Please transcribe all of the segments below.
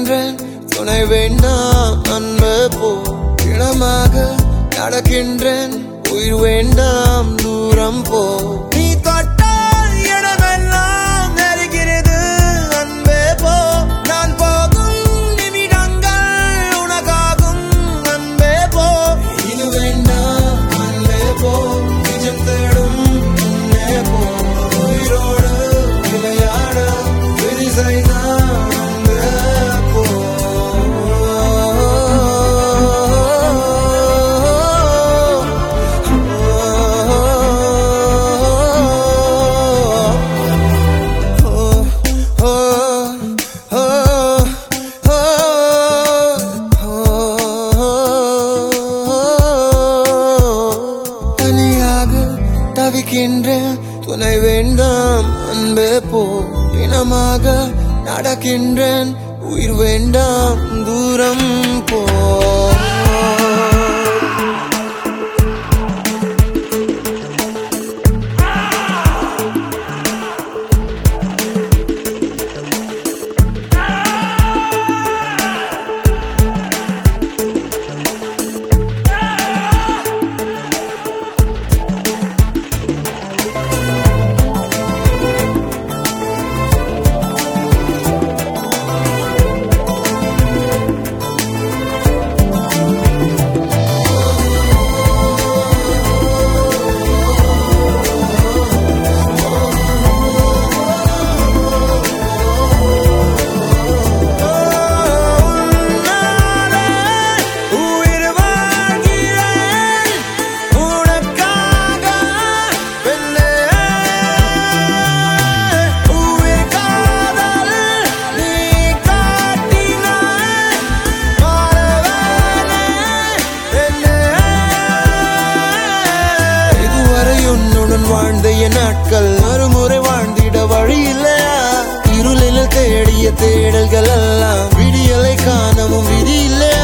நடக்கின்றேன் துணை வேண்டாம் அன்பு போ இனமாக நடக்கின்றேன் உயிர் வேண்டாம் தூரம் போ நீ தொட்டால் இடமெல்லாம் நெருகிறது அன்பே போ நான் போகும் நிமிடங்கள் உனக்காகும் அன்பே போ இது வேண்டாம் அன்பே போ நிஜம் தேடும் உன்னே போ உயிரோடு விளையாட விதி செய்தான் அன்பே போ தனியாக தவிக்கின்றேன் துணை வேண்டாம் அன்பே போ இனமாக நடக்கின்றேன் உயிர் வேண்டாம் தூரம் போ உயிர் வாழ்கிறேன் உனக்காக பெண்ணே உயிர் காதல் நீ காட்டினாய் மாறவேனே பெண்ணே இதுவரை உன்னுடன் வாழ்ந்த என் நாட்கள் மறுமுறை வாழ்ந்திட வழி இல்லையா இருளில் தேடிய தேடல்கள் எல்லாம் விடியலை காணவும் விதி இல்லையா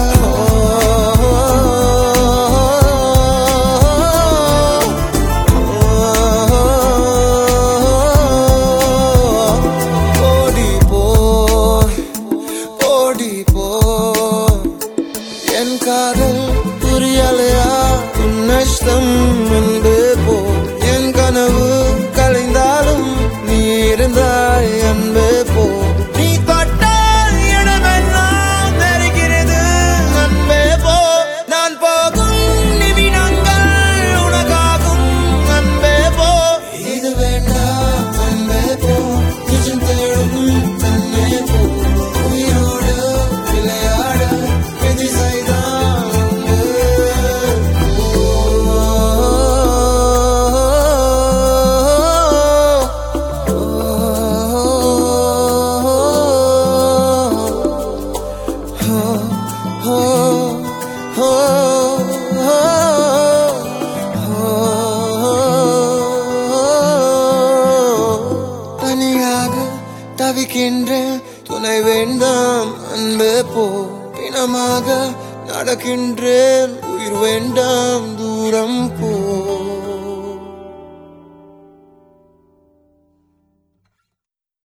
ஓடி போ ஓடி போ என் காதல் புரியலையா உன் நஷ்டம் என்று போ என் கனவு கலைந்தாலும் நீ இருந்தாய் அன்பே போ நீ தொட்டால் இடமெல்லாம் நெருக்கிறது அன்பே போ நான் போகும் நிமிடங்கள் உனக்காகும் அன்பே போ இது வேண்டாம் அன்பே போ நிஜம் தேடும் தன்னை போ உயிரோடு விளையாட விதி செய்தான் தனியாக தவிக்கின்றேன் துணை வேண்டாம் அன்பே போ பிணமாக நடக்கின்றேன் உயிர் வேண்டாம்